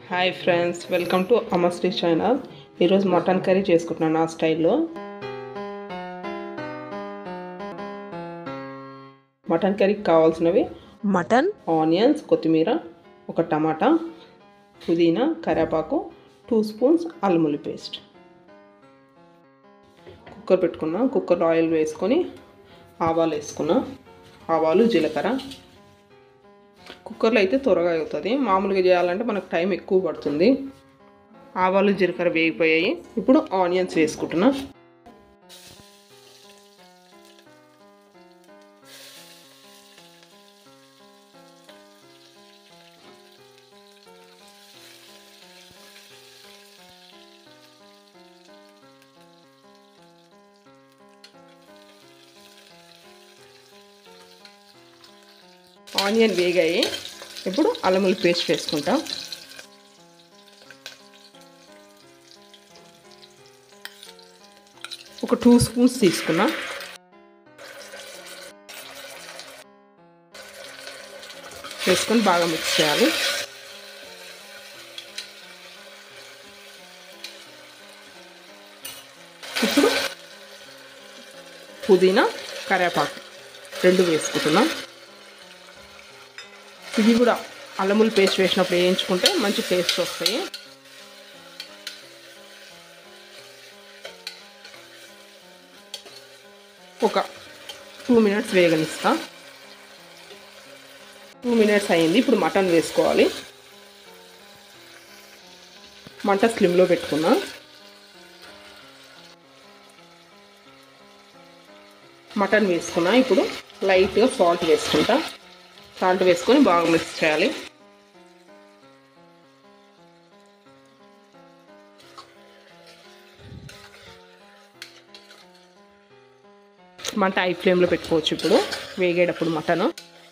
hi friends welcome to అమస్టీ channel ఈరోజు mutton curry చేసుకుంటున్నాను నా స్టైల్లో మటన్ కర్రీకి కావాల్సినవి మటన్ ఆనియన్స్ కొత్తిమీర ఒక టమాటా పుదీనా కరివేపాకు టూ స్పూన్స్ అల్లుముల్లి పేస్ట్ కుక్కర్ పెట్టుకున్నా కుక్కర్లో ఆయిల్ వేసుకొని ఆవాలు వేసుకున్నా ఆవాలు జీలకర్ర కుక్కర్లో అయితే త్వరగా అవుతుంది మామూలుగా చేయాలంటే మనకు టైం ఎక్కువ పడుతుంది ఆవాలు జీలకర్ర వేగిపోయాయి ఇప్పుడు ఆనియన్స్ వేసుకుంటున్నా ఆనియన్ వేగాయి ఇప్పుడు అల్లములు పేస్ట్ వేసుకుంటాం ఒక టూ స్పూన్స్ తీసుకున్నా వేసుకొని బాగా మిక్స్ చేయాలి ఇప్పుడు పుదీనా కరివేపాకు రెండు వేసుకుంటున్నాం ఇది కూడా అల్లములు పేస్ట్ వేసినప్పుడు వేయించుకుంటే మంచి టేస్ట్ వస్తాయి ఒక టూ మినిట్స్ వేగనిస్తా టూ మినిట్స్ అయింది ఇప్పుడు మటన్ వేసుకోవాలి మంట స్లిమ్లో పెట్టుకున్నా మటన్ వేసుకున్నా ఇప్పుడు లైట్గా సాల్ట్ వేసుకుంటా సాల్ట్ వేసుకొని బాగా మిక్స్ చేయాలి మంట హై ఫ్లేమ్లో పెట్టుకోవచ్చు ఇప్పుడు వేగేటప్పుడు మటన్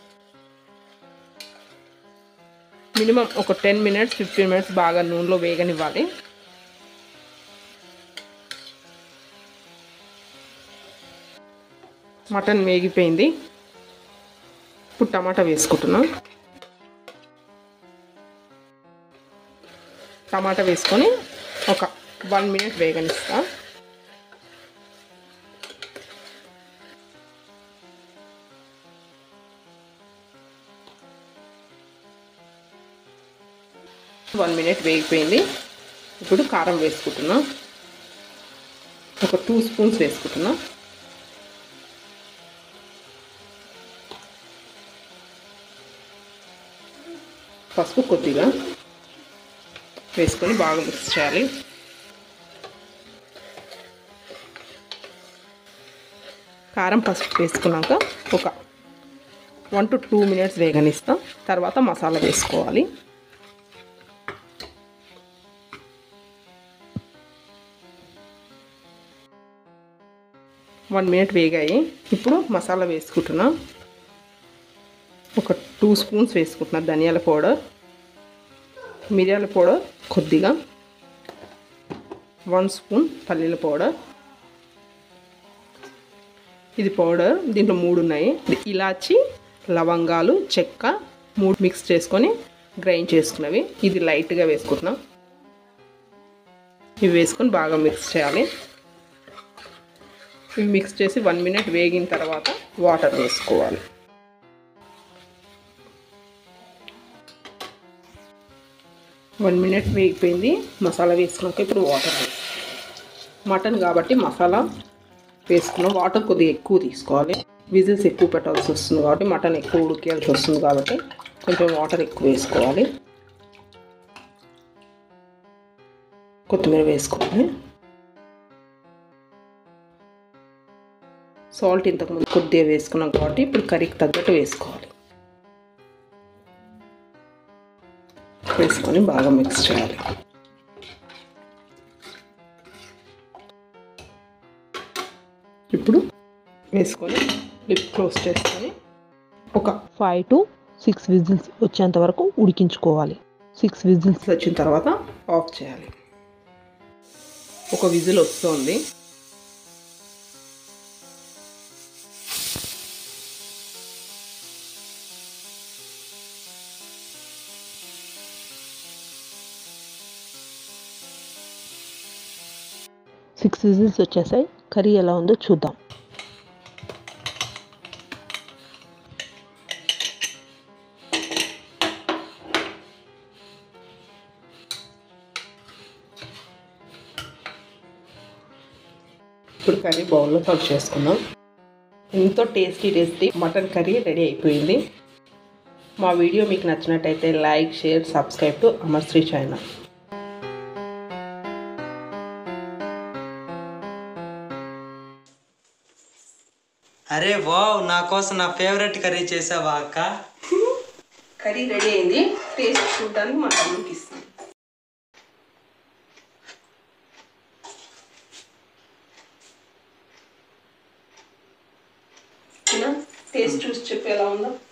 మినిమం ఒక టెన్ మినిట్స్ ఫిఫ్టీన్ మినిట్స్ బాగా నూనెలో వేగనివ్వాలి మటన్ వేగిపోయింది ఇప్పుడు టమాటా వేసుకుంటున్నాం టమాటా వేసుకొని ఒక వన్ మినిట్ వేగనిస్తా వన్ మినిట్ వేగిపోయింది ఇప్పుడు కారం వేసుకుంటున్నా ఒక టూ స్పూన్స్ వేసుకుంటున్నా పసుపు కొద్దిగా వేసుకొని బాగా మిక్స్ చేయాలి కారం పసుపు వేసుకున్నాక ఒక వన్ టు టూ మినిట్స్ వేగనిస్తాం తర్వాత మసాలా వేసుకోవాలి వన్ మినిట్ వేగాయి ఇప్పుడు మసాలా వేసుకుంటున్నా ఒక టూ స్పూన్స్ వేసుకుంటున్నా ధనియాల పౌడర్ మిరియాల పౌడర్ కొద్దిగా వన్ స్పూన్ పల్లీల పౌడర్ ఇది పౌడర్ దీంట్లో మూడు ఉన్నాయి ఇలాచి లవంగాలు చెక్క మూడు మిక్స్ చేసుకొని గ్రైండ్ చేసుకున్నవి ఇది లైట్గా వేసుకుంటున్నాం ఇవి వేసుకొని బాగా మిక్స్ చేయాలి ఇవి మిక్స్ చేసి వన్ మినిట్ వేగిన తర్వాత వాటర్ వేసుకోవాలి వన్ మినిట్ వేగిపోయింది మసాలా వేసుకున్నాక ఇప్పుడు వాటర్ వేసి మటన్ కాబట్టి మసాలా వేసుకున్నాం వాటర్ కొద్దిగా ఎక్కువ తీసుకోవాలి విజిల్స్ ఎక్కువ పెట్టాల్సి వస్తుంది కాబట్టి మటన్ ఎక్కువ ఉడికేయాల్సి వస్తుంది కాబట్టి కొంచెం వాటర్ ఎక్కువ వేసుకోవాలి కొత్తిమీర వేసుకోవాలి సాల్ట్ ఇంతకుముందు కొద్దిగా వేసుకున్నాం కాబట్టి ఇప్పుడు కర్రీకి తగ్గట్టు వేసుకోవాలి వేసుకొని బాగా మిక్స్ చేయాలి ఇప్పుడు వేసుకొని లిప్ క్లోజ్ చేసుకొని ఒక ఫైవ్ టు సిక్స్ విజిల్స్ వచ్చేంత వరకు ఉడికించుకోవాలి సిక్స్ విజిల్స్ వచ్చిన తర్వాత ఆఫ్ చేయాలి ఒక విజిల్ వస్తుంది సిక్స్ విజిల్స్ వచ్చేసాయి కర్రీ ఎలా ఉందో చూద్దాం ఇప్పుడు కర్రీ బౌల్లో సర్వ్ చేసుకుందాం ఎంతో tasty tasty mutton curry ready అయిపోయింది మా వీడియో మీకు నచ్చినట్టయితే like share subscribe to Amarsri channel అరే వావ్ నా కోసం నా ఫేవరెట్ కర్రీ చేసావా అక్క కర్రీ రెడీ అయింది టేస్ట్ చూడడానికి మా తమ్ముడికి ఇస్తాం టేస్ట్ చూసి చెప్పు ఎలా ఉందో